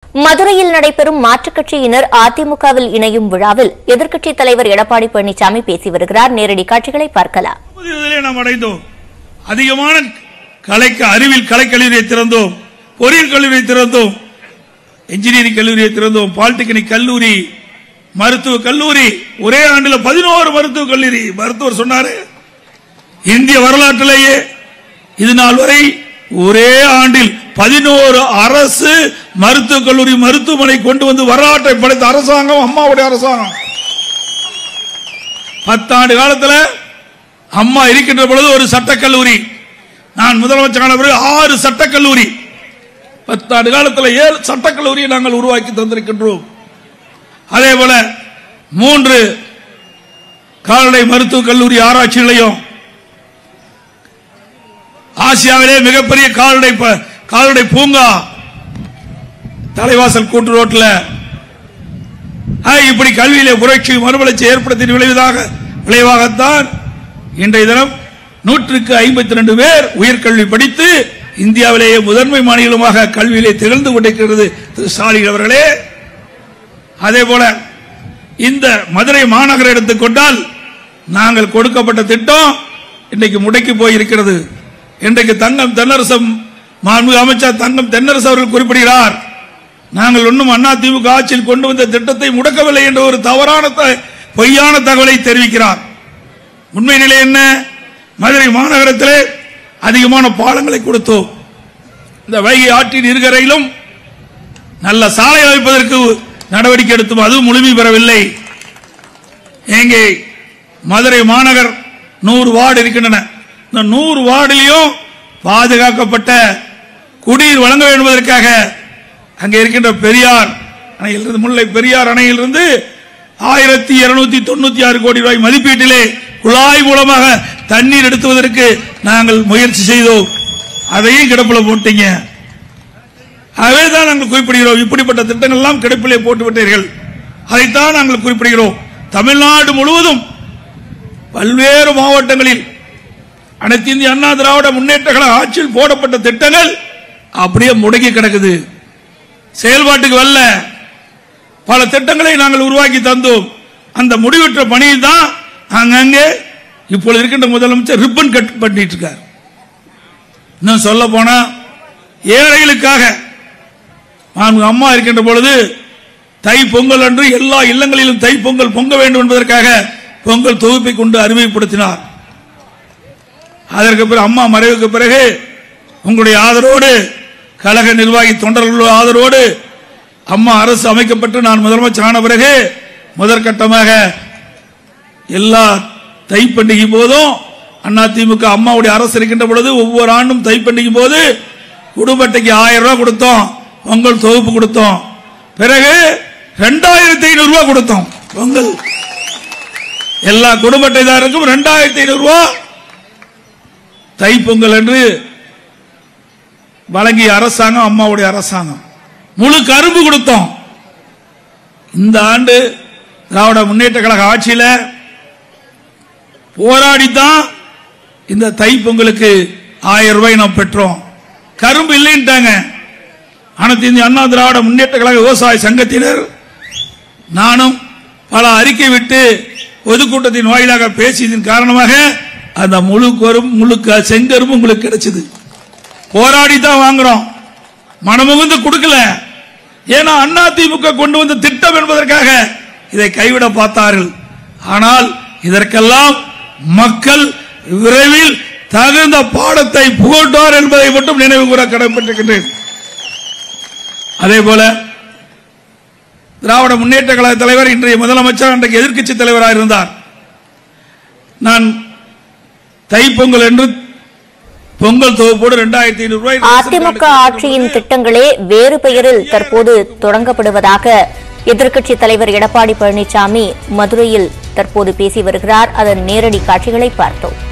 மதுரையில் நடைபெறும் மாற்றுக் கட்சியினர் அதிமுகவில் இணையும் விழாவில் எதிர்க்கட்சித் தலைவர் எடப்பாடி பழனிசாமி பேசி வருகிறார் நேரடி காட்சிகளை பார்க்கலாம் இதிலே நாம் அடைந்தோம் அதிகமான கலைக்கு அறிவியல் கலைக்கல்லூரியை திறந்தோம் பொறியியல் கல்லூரியை திறந்தோம் இன்ஜினியரிங் கல்லூரியை திறந்தோம் பாலிடெக்னிக் கல்லூரி மருத்துவ கல்லூரி ஒரே ஆண்டில் பதினோரு மருத்துவ கல்லூரி மருத்துவர் சொன்னாரு இந்திய வரலாற்றிலேயே இது நாள் வரை ஒரே ஆண்டில் பதினோரு அரசு மருத்துவக் கல்லூரி மருத்துவமனை கொண்டு வந்து வரலாற்றை படைத்த அரசாங்கம் அம்மாவுடைய அரசாங்கம் பத்தாண்டு காலத்துல அம்மா இருக்கின்ற பொழுது ஒரு சட்டக்கல்லூரி நான் முதலமைச்சரான பிறகு ஆறு சட்டக்கல்லூரி பத்தாண்டு காலத்தில் ஏழு சட்டக்கல்லூரியை நாங்கள் உருவாக்கி தந்திருக்கின்றோம் அதே போல மூன்று கால்நடை மருத்துவக் கல்லூரி ஆராய்ச்சி நிலையம் ஆசியாவிலே மிகப்பெரிய கால்நடை ப- கால்நடை பூங்கா தலைவாசல் கூட்டு ரோட்ல ஆ, இப்படி கல்வியிலே புரட்சி மறுமலர்ச்சி ஏற்படுத்திய விளைவதாக விளைவாகத்தான் இன்றைய தினம் நூற்றுக்கு ஐம்பத்தி ரெண்டு பேர் உயர்கல்வி படித்து இந்தியாவிலேயே முதன்மை மாநிலமாக கல்வியிலே திகழ்ந்து கொண்டிருக்கிறது திரு ஸ்டாலின் அவர்களே அதே போல இந்த மதுரை மாநகரை எடுத்துக்கொண்டால் நாங்கள் கொடுக்கப்பட்ட திட்டம் இன்னைக்கு முடக்கி போயிருக்கிறது இன்றைக்கு தங்கம் தென்னரசம் மாண்புமிகு அமைச்சர் தங்கம் தென்னரசு அவர்கள் குறிப்பிடுகிறார் நாங்கள் ஒன்றும் அண்ணா திமுக ஆட்சியில் கொண்டு வந்த திட்டத்தை முடக்கவில்லை என்ற ஒரு தவறான த- பொய்யான தகவலை தெரிவிக்கிறார் உண்மை நிலை என்ன மதுரை மாநகரத்திலே அதிகமான பாலங்களை கொடுத்தோம் இந்த வைகை ஆற்றின் இருகரையிலும் நல்ல சாலை அமைப்பதற்கு நடவடிக்கை எடுத்தோம் அதுவும் முழுமை பெறவில்லை எங்கே மதுரை மாநகர் நூறு வார்டு இருக்கின்றன இந்த நூறு வார்டிலையும் பாதுகாக்கப்பட்ட குடிநீர் வழங்க வேண்டும் என்பதற்காக அங்கே இருக்கின்ற பெரியார் அணையிலிருந்து முல்லை பெரியார் அணையிலிருந்து ஆயிரத்தி இருநூத்தி தொண்ணூத்தி ஆறு கோடி ரூபாய் மதிப்பீட்டிலே குழாய் மூலமாக தண்ணீர் எடுத்துவதற்கு நாங்கள் முயற்சி செய்தோம் அதையும் கிடப்பில் போட்டீங்க ஆகவே தான் நாங்கள் குறிப்பிடுகிறோம் இப்படிப்பட்ட திட்டங்கள் எல்லாம் கிடப்பிலே போட்டு விட்டீர்கள் அதைத்தான் நாங்கள் குறிப்பிடுகிறோம் தமிழ்நாடு முழுவதும் பல்வேறு மாவட்டங்களில் அனைத்து இந்திய அண்ணா திராவிட முன்னேற்ற கழக ஆட்சியில் போடப்பட்ட திட்டங்கள் அப்படியே முடங்கி கிடக்குது செயல்பாட்டுக்கு வரல பல திட்டங்களை நாங்கள் உருவாக்கி தந்தோம் அந்த முடிவற்ற பணியில் தான் அங்கங்கே இப்பொழுது இருக்கின்ற முதலமைச்சர் ரிப்பன் கட் பண்ணிட்டு இருக்கார் இன்னும் சொல்ல போனா ஏழைகளுக்காக மாண்புமிகு அம்மா இருக்கின்ற பொழுது தை பொங்கல் அன்று எல்லா இல்லங்களிலும் தை பொங்கல் பொங்க வேண்டும் என்பதற்காக பொங்கல் தொகுப்பை கொண்டு அறிமுகப்படுத்தினார் அதற்கு பிறகு அம்மா மறைவுக்கு பிறகு உங்களுடைய ஆதரவோடு கழக நிர்வாகி தொண்டர்களுடைய ஆதரவோடு அம்மா அரசு அமைக்கப்பட்டு நான் முதலமைச்சர் ஆன பிறகு முதற்கட்டமாக எல்லா தை பண்டிகை போதும் அண்ணா திமுக அம்மாவுடைய அரசு இருக்கின்ற பொழுது ஒவ்வொரு ஆண்டும் தை பண்டிகை போது குடும்ப அட்டைக்கு ஆயிரம் ரூபாய் கொடுத்தோம் பொங்கல் தொகுப்பு கொடுத்தோம் பிறகு ரெண்டாயிரத்தி ஐநூறு ரூபாய் கொடுத்தோம் பொங்கல் எல்லா குடும்ப அட்டைதாருக்கும் ரெண்டாயிரத்தி ஐநூறு ரூபாய் தைப்பொங்கல் என்று வழங்கிய அரசாங்கம் அம்மாவுடைய அரசாங்கம் முழு கரும்பு கொடுத்தோம் இந்த ஆண்டு திராவிட முன்னேற்ற கழக ஆட்சியில போராடித்தான் இந்த தைப்பொங்கலுக்கு ஆயிரம் ரூபாய் நாம் பெற்றோம் கரும்பு இல்லைன்ட்டாங்க அனைத்து இந்திய அண்ணா திராவிட முன்னேற்ற கழக விவசாய சங்கத்தினர் நானும் பல அறிக்கை விட்டு பொதுக்கூட்டத்தின் வாயிலாக பேசியதன் காரணமாக அந்த முழு கரும் முழு க- செங்கரும்பு உங்களுக்கு கிடைச்சது போராடி தான் வாங்குறோம் மனமுகுந்து கொடுக்கல ஏன்னா அண்ணா திமுக கொண்டு வந்த திட்டம் என்பதற்காக இதை கைவிட பார்த்தார்கள் ஆனால் இதற்கெல்லாம் மக்கள் விரைவில் தகுந்த பாடத்தை புகழ்ந்தார் என்பதை மட்டும் நினைவு கூற கடமைப்பட்டிருக்கின்றேன் அதே போல திராவிட முன்னேற்ற கழக தலைவர் இன்றைய முதலமைச்சர் அன்றைக்கு எதிர்க்கட்சி தலைவராக இருந்தார் நான் தைப்பொங்கல் என்று பொங்கல் தொகுப்போடு இரண்டாயிரத்தி ஐநூறு ரூபாய் அதிமுக ஆட்சியின் திட்டங்களே வேறு பெயரில் தற்போது தொடங்கப்படுவதாக எதிர்க்கட்சித் தலைவர் எடப்பாடி பழனிசாமி மதுரையில் தற்போது பேசி வருகிறார் அதன் நேரடி காட்சிகளை பார்த்தோம்